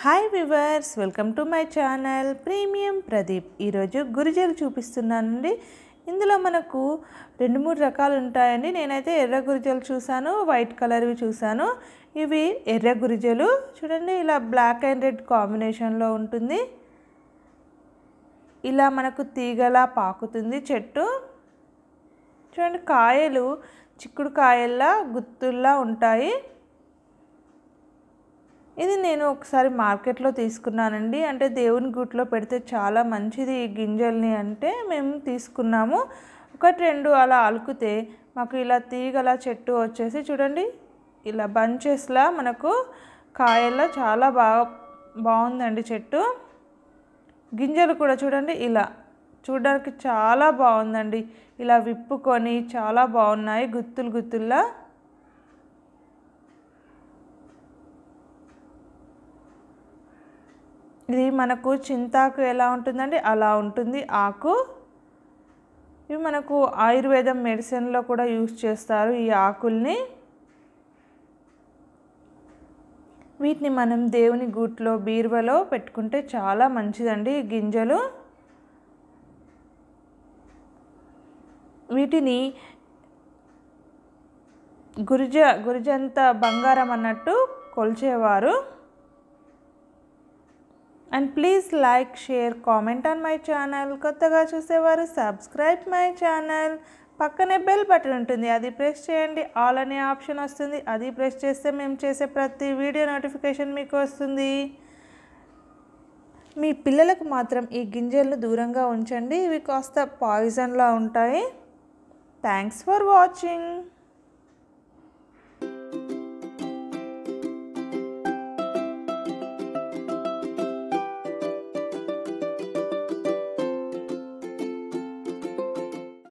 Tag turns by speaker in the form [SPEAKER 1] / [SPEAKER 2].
[SPEAKER 1] hi viewers welcome to my channel premium Pradeep ఈరోజు గురిజలు చూపిస్తున్నానండి ఇందులో మనకు రెండు మూడు రకాలు ఉంటాయండి నేనైతే ఎర్ర గురిజలు చూసాను వైట్ కలర్వి చూసాను ఇవి ఎర్ర గురిజలు చూడండి ఇలా బ్లాక్ అండ్ రెడ్ కాంబినేషన్లో ఉంటుంది ఇలా మనకు తీగలా పాకుతుంది చెట్టు చూడండి కాయలు చిక్కుడు కాయల్లా గుత్తుల్లా ఉంటాయి ఇది నేను ఒకసారి మార్కెట్లో తీసుకున్నానండి అంటే దేవుని గుట్లో పెడితే చాలా మంచిది ఈ గింజల్ని అంటే మేము తీసుకున్నాము ఒకటి రెండు అలా అలుకుతే మాకు ఇలా తీగల చెట్టు వచ్చేసి చూడండి ఇలా బంచెస్లా మనకు కాయల్లో చాలా బాగా బాగుందండి చెట్టు గింజలు కూడా చూడండి ఇలా చూడడానికి చాలా బాగుందండి ఇలా విప్పుకొని చాలా బాగున్నాయి గుత్తులు గుత్తుల్లా ఇది మనకు చింతాకు ఎలా ఉంటుందండి అలా ఉంటుంది ఆకు ఇవి మనకు ఆయుర్వేదం మెడిసిన్లో కూడా యూస్ చేస్తారు ఈ ఆకుల్ని వీటిని మనం దేవుని గూట్లో బీరువలో పెట్టుకుంటే చాలా మంచిదండి ఈ గింజలు వీటిని గురిజ గురిజంత బంగారం అన్నట్టు కొలిచేవారు and please like share comment on my channel కొత్తగా చూసేవారు సబ్స్క్రైబ్ మై ఛానల్ పక్కనే బెల్ బటన్ ఉంటుంది అది ప్రెస్ చేయండి ఆల్ అనే ఆప్షన్ వస్తుంది అది ప్రెస్ చేస్తే మేము చేసే ప్రతి వీడియో నోటిఫికేషన్ మీకు వస్తుంది మీ పిల్లలకు మాత్రం ఈ గింజలను దూరంగా ఉంచండి ఇవి కాస్త పాయిజన్లా ఉంటాయి థ్యాంక్స్ ఫర్ వాచింగ్